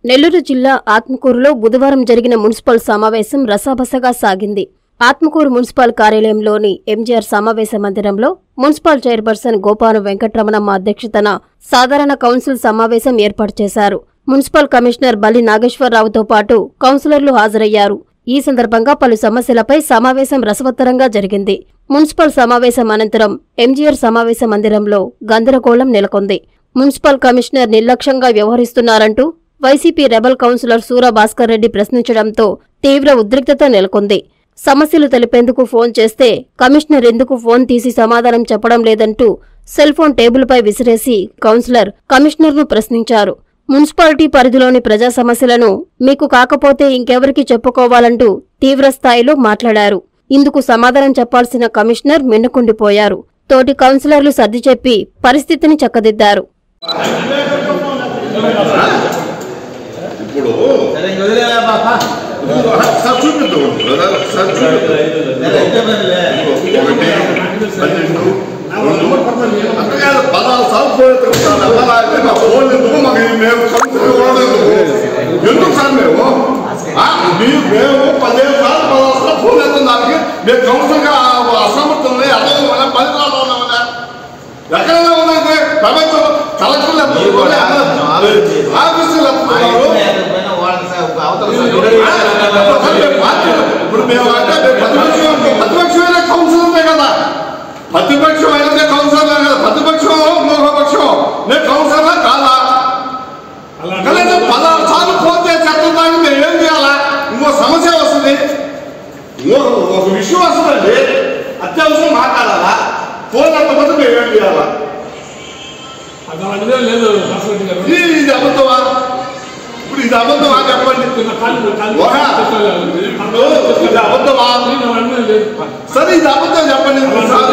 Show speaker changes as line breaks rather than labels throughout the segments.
నెల్లూరు జిల్లా ఆత్మకూరులో బుధవారం జరిగిన మున్సిపల్ సమావేశం రసాబసగా సాగింది ఆత్మకూరు మున్సిపల్ కార్యాలయంలోని ఎంజీఆర్ సమావేశ మందిరంలో మున్సిపల్ చైర్పర్సన్ గోపాను వెంకట్రమణమ్మ అధ్యక్షతన సాధారణ కౌన్సిల్ సమావేశం ఏర్పాటు చేశారు మున్సిపల్ కమిషనర్ బల్లి నాగేశ్వరరావుతో పాటు కౌన్సిలర్లు హాజరయ్యారు ఈ సందర్భంగా పలు సమస్యలపై సమావేశం రసవత్తరంగా జరిగింది మున్సిపల్ సమావేశం అనంతరం ఎంజీఆర్ సమావేశ మందిరంలో గందరగోళం నెలకొంది మున్సిపల్ కమిషనర్ నిర్లక్ష్యంగా వ్యవహరిస్తున్నారంటూ YCP rebel councillor Sura Bhaskar Reddy ప్రశ్నించడంతో తీవ్ర ఉద్రిక్తత నెలకొంది సమస్యలు తెలిపేందుకు ఫోన్ చేస్తే కమిషనర్ ఎందుకు ఫోన్ తీసి సమాధానం చెప్పడం లేదంటూ సెల్ ఫోన్ టేబుల్పై విసిరేసి కౌన్సిలర్ కమిషనర్ను ప్రశ్నించారు మున్సిపాలిటీ పరిధిలోని ప్రజా సమస్యలను మీకు కాకపోతే ఇంకెవరికి చెప్పుకోవాలంటూ తీవ్ర స్థాయిలో మాట్లాడారు ఇందుకు సమాధానం చెప్పాల్సిన కమిషనర్ మిన్నకుండిపోయారు తోటి కౌన్సిలర్లు సర్ది చెప్పి పరిస్థితిని చక్కదిద్దారు
ఇప్పుడు
సరే ఇంక వదిలేరా పాపా
సార్ చూపిద్దాం బ్రదర్ సార్ చూపిద్దాం
సరే ఇంకే పనిలే
ఒకటి పన్నెండు రెండు అంతేకాదు పదహారు సార్లు ఫోన్ ఎత్తుకుంటాను అలా అయితే మా ఫోన్ ఎందుకు మాకు ఈ మేము కౌన్సిల్ ఇవ్వడం ఎందుకు ఎందుకు సార్ మేము ఆ, మీరు మేము పదిహేను సార్లు పదహారు సార్లు ఫోన్ ఎత్తున్న దానికి మేము కౌన్సిల్గా అసమర్థులని అర్థం పది సార్లు ఉన్నామన్నా ఎక్కడైనా ఉన్నది ప్రపంచం కలెక్టర్లు
మీరు కూడా కొంచెం ఆలోచించి
ఆఫీసులు
మా
ఎత్తుతున్నారు
ఇంట్లో ఎక్కడిపోయినా వాళ్ళకి స- అవతల సైడ్
ఇప్పుడు మేము అంటే ప్రతిపక్షం ప్రతిపక్షమైన కౌన్సిల్ ఉంది కదా ప్రతిపక్షం అయితే కౌన్సిలర్ కదా ప్రతిపక్షం మూలపక్షం నేను కౌన్సిలర్ కాదా కనీసం పదహారు సార్లు ఫోన్ చేసి చెప్తున్నాను మేము ఏం చేయాలా ఇంకో సమస్య వస్తుంది ఇంకో ఒక విషయం వస్తుందండి అత్యవసరం మాట్లాడాలా ఫోన్ ఎత్తకపోతే మేము ఏం చేయాలా
అది అలాంటిదే లేదు రాష్ట్రపతి గారు
ఇది ఇది అబద్ధమా ఇప్పుడు ఇది అబద్ధమా చెప్పండి
చిన్న కాలు కాలు
ఓహా. ఇప్పుడు ఇది అబద్ధమా సరే ఇది అబద్ధం చెప్పండి సార్,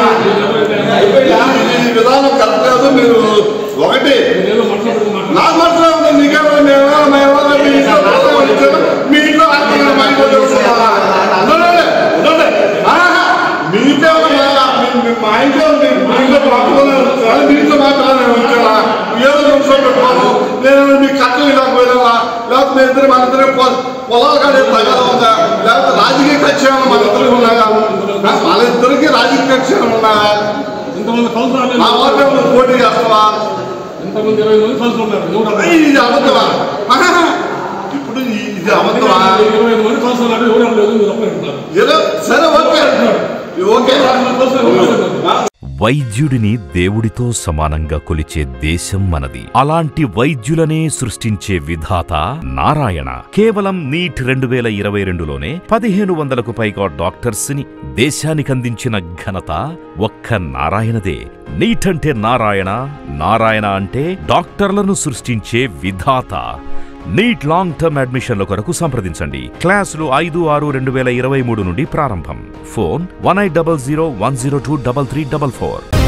ఈ విధానం కరెక్ట్ కాదు మీరు ఒకటి
ఏదో మాట్లాడుతూ
నాకు మాత్రం ఉంది, నీకేమో మేము మేము మీ ఇంట్లో రాత్రి వచ్చాము, మీ ఇంట్లో రాత్రి మా ఇంట్లో తెలుసుకున్నావా? ఉండండి, ఉండండి. ఆహా, మీ ఇంట్లో మా- మీ- మీ- మా ఇంట్లో ఉంది, మీ ఇంట్లో మాట్లాడాలి, కానీ మీ ఇంట్లో మాట్లాడాలని వచ్చావా? ఏదో నిమిషం పెట్టుకోను నేను మీ కట్టలు ఇలా పోయినా లేకపోతే మీ ఇద్దరు మన ఇద్దరు పొలాలు కానీ తగదా ఉందా లేకపోతే రాజకీయ కక్షేమం మన ఇద్దరికి ఉన్నాయా మన ఇద్దరికి రాజకీయ కక్షేమం ఉన్నాయా
ఇంతమంది కౌన్సిలర్లు
మా ఓటర్ పోటీ చేస్తావా
ఇంతమంది ఇరవై మంది కౌన్సిలర్ ఉన్నారు నూట అరవై.
ఇది అబద్ధమా ఆహా! ఇప్పుడు ఈ- ఇది అబద్ధమా
ఇరవై ఐదు మంది కౌన్సిలర్ అంటే ఎవరు లేదు మీరు ఒక్కరే ఉంటున్నారు.
ఏదో సరే ఓకే ఓకే
కౌన్సిలర్ ఉన్నారు.
వైద్యుడిని దేవుడితో సమానంగా కొలిచే దేశం మనది అలాంటి వైద్యులనే సృష్టించే విధాత నారాయణ కేవలం నీట్ రెండు వేల ఇరవై రెండులోనే పదిహేను వందలకు పైగా డాక్టర్స్ ని దేశానికి అందించిన ఘనత ఒక్క నారాయణదే నీట్ అంటే నారాయణ నారాయణ అంటే డాక్టర్లను సృష్టించే విధాత నీట్ లాంగ్ టర్మ్ అడ్మిషన్ల కొరకు సంప్రదించండి క్లాసులు ఐదు ఆరు రెండు వేల ఇరవై మూడు నుండి ప్రారంభం phone one eight double zero one zero two double three double four